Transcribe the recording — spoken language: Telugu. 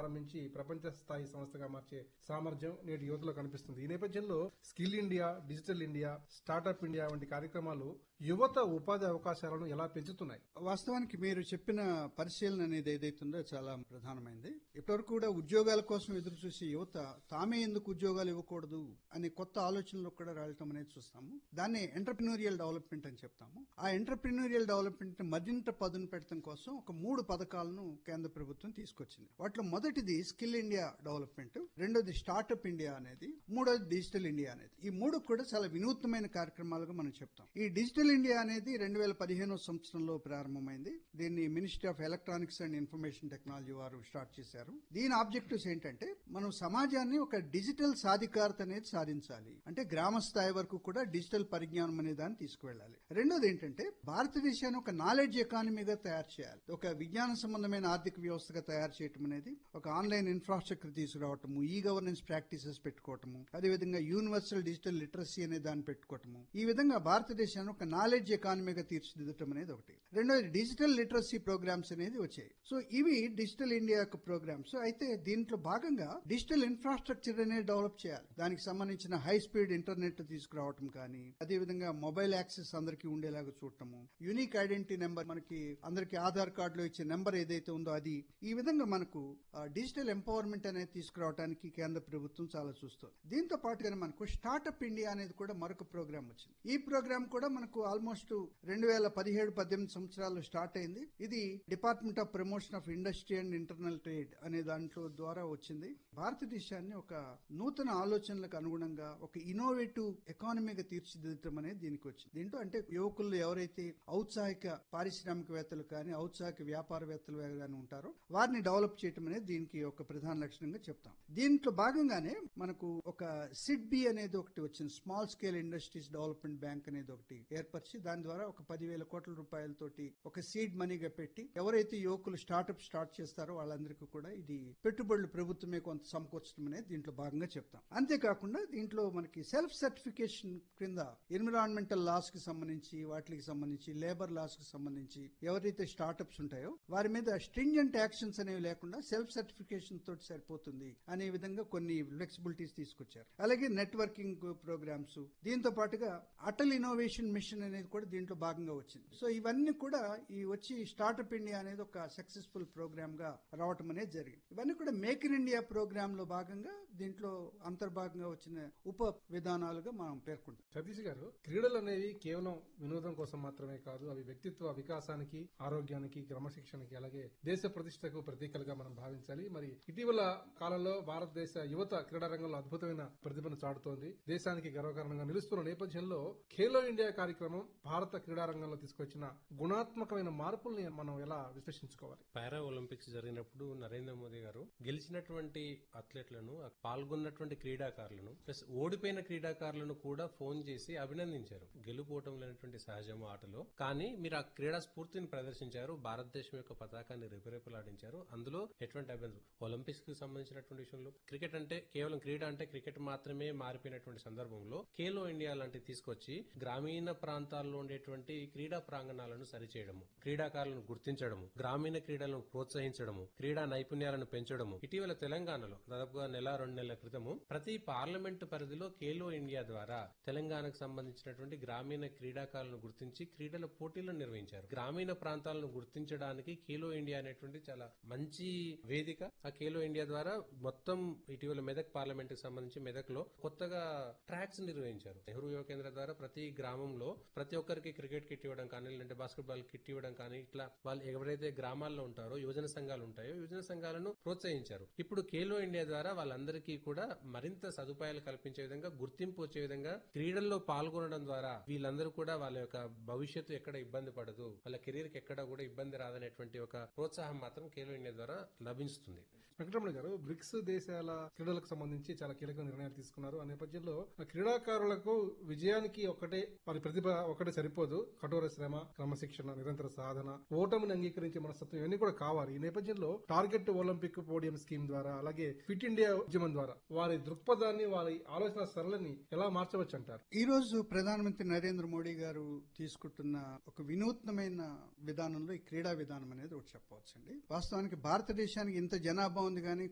ప్రారంభించి ప్రపంచ స్థాయి సంస్థగా మార్చే సామర్థ్యం నేటి యువతలో కనిపిస్తుంది ఈ నేపథ్యంలో skill India digital India startup India వంటి కార్యక్రమాలు యువత ఉపాధి అవకాశాలను ఎలా పెంచుతున్నాయి వాస్తవానికి మీరు చెప్పిన పరిశీలన అనేది ఏదైతుందో చాలా ప్రధానమైంది ఇప్పటివరకు కూడా ఉద్యోగాల కోసం ఎదురు చూసే యువత తామే ఎందుకు ఉద్యోగాలు ఇవ్వకూడదు అనే కొత్త ఆలోచనలు కూడా రావటం అనేది చూస్తాము దాన్ని ఎంటర్ప్రినూరియల్ డెవలప్మెంట్ అని చెప్తాము ఆ ఎంటర్ప్రినూరియల్ డెవలప్మెంట్ మరింత పదును పెట్టడం కోసం ఒక మూడు పథకాలను కేంద్ర ప్రభుత్వం తీసుకొచ్చింది వాటిలో మొదటిది స్కిల్ ఇండియా డెవలప్మెంట్ రెండోది స్టార్టప్ ఇండియా అనేది మూడోది డిజిటల్ ఇండియా అనేది ఈ మూడు కూడా చాలా వినూత్నమైన కార్యక్రమాలుగా మనం చెప్తాం ఈ డిజిటల్ ఇండియా అనేది రెండు వేల పదిహేనో సంవత్సరంలో ప్రారంభమైంది దీన్ని ministry of electronics and information technology వారు స్టార్ట్ చేశారు దీని ఆబ్జెక్టివ్స్ ఏంటంటే మనం సమాజాన్ని ఒక డిజిటల్ సాధికారత అనేది సాధించాలి అంటే గ్రామ స్థాయి వరకు కూడా డిజిటల్ పరిజ్ఞానం అనే దాన్ని తీసుకువెళ్ళాలి రెండోది ఏంటంటే భారతదేశాన్ని ఒక నాలెడ్జ్ ఎకానమీగా తయారు చేయాలి ఒక విజ్ఞాన సంబంధమైన ఆర్థిక వ్యవస్థగా తయారు చేయటం అనేది ఒక online infrastructure తీసుకురావటము e governance practices పెట్టుకోవటము అదేవిధంగా యూనివర్సల్ డిజిటల్ లిటరసీ అనే దాన్ని పెట్టుకోవటము ఈ విధంగా భారతదేశాన్ని ఒక నాలెడ్జ్ ఎకానమీగా తీర్చిదిద్దటం అనేది ఒకటి రెండోది డిజిటల్ లిటరసీ ప్రోగ్రామ్స్ అనేది వచ్చాయి సో ఇవి డిజిటల్ ఇండియా యొక్క ప్రోగ్రామ్స్ అయితే దీంట్లో భాగంగా డిజిటల్ ఇన్ఫ్రాస్ట్రక్చర్ అనేది డెవలప్ చేయాలి దానికి సంబంధించిన హై స్పీడ్ ఇంటర్నెట్ తీసుకురావటం కానీ అదేవిధంగా మొబైల్ యాక్సెస్ అందరికీ ఉండేలాగా చూడటము యూనిక్ ఐడెంటిటీ నెంబర్ మనకి అందరికి ఆధార్ కార్డులో ఇచ్చే నెంబర్ ఏదైతే ఉందో అది ఈ విధంగా మనకు డిజిటల్ ఎంపవర్మెంట్ అనేది తీసుకురావడానికి కేంద్ర ప్రభుత్వం చాలా చూస్తుంది దీంతో పాటుగానే మనకు స్టార్టప్ ఇండియా అనేది కూడా మరొక ప్రోగ్రామ్ వచ్చింది ఈ ప్రోగ్రామ్ కూడా మనకు ఆల్మోస్ట్ రెండు వేల పదిహేడు పద్దెనిమిది సంవత్సరాల్లో స్టార్ట్ అయింది ఇది department of promotion of industry and internal trade అనే దాంట్లో ద్వారా వచ్చింది భారతదేశాన్ని ఒక నూతన ఆలోచనలకు అనుగుణంగా ఒక ఇన్నోవేటివ్ ఎకానమీగా తీర్చిదిద్దడం అనేది దీనికి వచ్చింది దీంట్లో అంటే యువకులు ఎవరైతే ఔత్సాహిక పారిశ్రామికవేత్తలు కానీ ఔత్సాహిక వ్యాపారవేత్తలు కానీ ఉంటారో వారిని డెవలప్ చేయటం అనేది దీనికి ఒక ప్రధాన లక్షణంగా చెప్తాం దీంట్లో భాగంగానే మనకు ఒక సిడ్ బి అనేది ఒకటి వచ్చింది small scale industries development bank అనేది ఒకటి ఏర్పరిచి దాని ద్వారా ఒక పదివేల కోట్ల రూపాయలతోటి ఒక సీడ్ మనీగా పెట్టి ఎవరైతే యువకులు స్టార్ట్అప్ స్టార్ట్ చేస్తారో వాళ్ళందరికీ కూడా ఇది పెట్టుబడులు ప్రభుత్వమే కొంత సమకూర్చడం అనేది దీంట్లో భాగంగా చెప్తాం అంతేకాకుండా దీంట్లో మనకి సెల్ఫ్ సర్టిఫికేషన్ క్రింద ఎన్విరాన్మెంటల్ లాస్ కి సంబంధించి వాటికి సంబంధించి లేబర్ లాస్ కి సంబంధించి ఎవరైతే స్టార్ట్అప్స్ ఉంటాయో వారి మీద స్ట్రింజెంట్ యాక్షన్స్ అనేవి లేకుండా సెల్ఫ్ సర్టిఫికేషన్ తోటి సరిపోతుంది అనే విధంగా కొన్ని ఫ్లెక్సిబిలిటీస్ తీసుకొచ్చారు అలాగే నెట్వర్కింగ్ ప్రోగ్రామ్స్ దీంతో పాటుగా అటల్ ఇన్నోవేషన్ మిషన్ అనేది కూడా దీంట్లో భాగంగా వచ్చింది సో ఇవన్నీ కూడా ఈ వచ్చి స్టార్ట్అప్ ఇండియా అనేది ఒక సక్సెస్ఫుల్ ప్రోగ్రామ్ గా రావటం అనేది జరిగింది ఇవన్నీ కూడా మేక్ ఇన్ ఇండియా ప్రోగ్రామ్ లో భాగంగా దీంట్లో అంతర్భాగంగా వచ్చిన ఉప విధానాలుగా మనం పేర్కొంటాం సతీష్ గారు క్రీడలు అనేవి కేవలం వినోదం కోసం మాత్రమే కాదు అవి వ్యక్తిత్వ వికాసానికి ఆరోగ్యానికి క్రమశిక్షణకి అలాగే దేశ ప్రతిష్టకు ప్రతీకలుగా మనం భావించాలి మరి ఇటీవల కాలంలో భారతదేశ యువత క్రీడా రంగంలో అద్భుతమైన ప్రతిభను చాటుతోంది దేశానికి గర్వకారణంగా నిలుస్తున్న నేపథ్యంలో ఖేలో ఇండియా కార్యక్రమం భారత క్రీడా రంగంలో తీసుకొచ్చిన గుణాత్మకమైన మార్పుల్ని మనం ఎలా విశ్లేషించుకోవాలి పారా ఒలింపిక్స్ జరిగినప్పుడు నరేంద్ర మోదీ గారు గెలిచినటువంటి అథ్లెట్లను పాల్గొన్నటువంటి క్రీడాకారులను ప్లస్ ఓడిపోయిన క్రీడాకారులను కూడా ఫోన్ చేసి అభినందించారు గెలుపోవటం లేనటువంటి సహజము ఆటలో కానీ మీరు ఆ క్రీడా స్ఫూర్తిని ప్రదర్శించారు భారతదేశం యొక్క పతాకాన్ని రెపరెపలాడించారు అందులో ఎటువంటి అభ్యంతరం ఒలింపిక్స్ కి సంబంధించినటువంటి విషయంలో క్రికెట్ అంటే కేవలం క్రీడ అంటే క్రికెట్ మాత్రమే మారిపోయినటువంటి సందర్భంలో ఖేలో ఇండియా లాంటివి తీసుకొచ్చి గ్రామీణ ప్రాంతాల్లో ఉండేటువంటి క్రీడా ప్రాంగణాలను సరిచేయడము క్రీడాకారులను గుర్తించడము గ్రామీణ క్రీడలను ప్రోత్సహించడము క్రీడా నైపుణ్యాలను పెంచడము ఇటీవల తెలంగాణలో దాదాపుగా నెల రెండు నెలల క్రితము ప్రతి పార్లమెంటు పరిధిలో ఖేలో ఇండియా ద్వారా తెలంగాణకు సంబంధించినటువంటి గ్రామీణ క్రీడాకారులను గుర్తించి క్రీడల పోటీలను నిర్వహించారు గ్రామీణ ప్రాంతాలను గుర్తించడానికి ఖేలో ఇండియా అనేటువంటి చాలా మంచి వేదిక ఆ ఖేలో ఇండియా ద్వారా మొత్తం ఇటీవల మెదక్ పార్లమెంట్ కి సంబంధించి మెదక్ లో కొత్తగా ట్రాక్స్ నిర్వహించారు నెహ్రూ యువ కేంద్ర ద్వారా ప్రతి గ్రామంలో ప్రతి ఒక్కరికి క్రికెట్ కిట్ ఇవ్వడం కానీ లేదంటే బాస్కెట్ బాల్ కిట్ ఇవ్వడం కానీ ఇట్లా వాళ్ళు ఎవరైతే గ్రామాల్లో ఉంటారో యువజన సంఘాలు ఉంటాయో యువజన సంఘాలను ప్రోత్సహించారు ఇప్పుడు ఖేలో ఇండియా ద్వారా వాళ్ళందరికీ కూడా మరింత సదుపాయాలు కల్పించే విధంగా గుర్తింపు వచ్చే విధంగా క్రీడల్లో పాల్గొనడం ద్వారా వీళ్ళందరూ కూడా వాళ్ళ యొక్క భవిష్యత్తు ఎక్కడ ఇబ్బంది పడదు వాళ్ళ కెరీర్ కి ఎక్కడ కూడా ఇబ్బంది రాదనేటువంటి ఒక ప్రోత్సాహం మాత్రం ఖేలో ఇండియా ద్వారా లభిస్తుంది వెంకటరమణ గారు బ్రిక్స్ దేశాల క్రీడలకు సంబంధించి చాలా కీలక నిర్ణయాలు తీసుకున్నారు ఆ నేపథ్యంలో ఆ క్రీడాకారులకు విజయానికి ఒకటే వారి ప్రతిభ ఒకటే సరిపోదు కఠోర శ్రమ క్రమశిక్షణ నిరంతర సాధన ఓటమిని అంగీకరించే మనస్తత్వం ఇవన్నీ కూడా కావాలి ఈ నేపథ్యంలో టార్గెట్ ఒలింపిక్ పోడియం స్కీమ్ ద్వారా అలాగే ఫిట్ ఇండియా ఉద్యమం ద్వారా వారి దృక్పథాన్ని వారి ఆలోచన సరళని ఎలా మార్చవచ్చు అంటారు ఈ రోజు ప్రధానమంత్రి నరేంద్ర మోడీ గారు తీసుకుంటున్న ఒక వినూత్నమైన విధానంలో ఈ క్రీడా విధానం అనేది ఒకటి చెప్పవచ్చండి వాస్తవానికి భారతదేశానికి ఇంత జనాభా ఉంది కానీ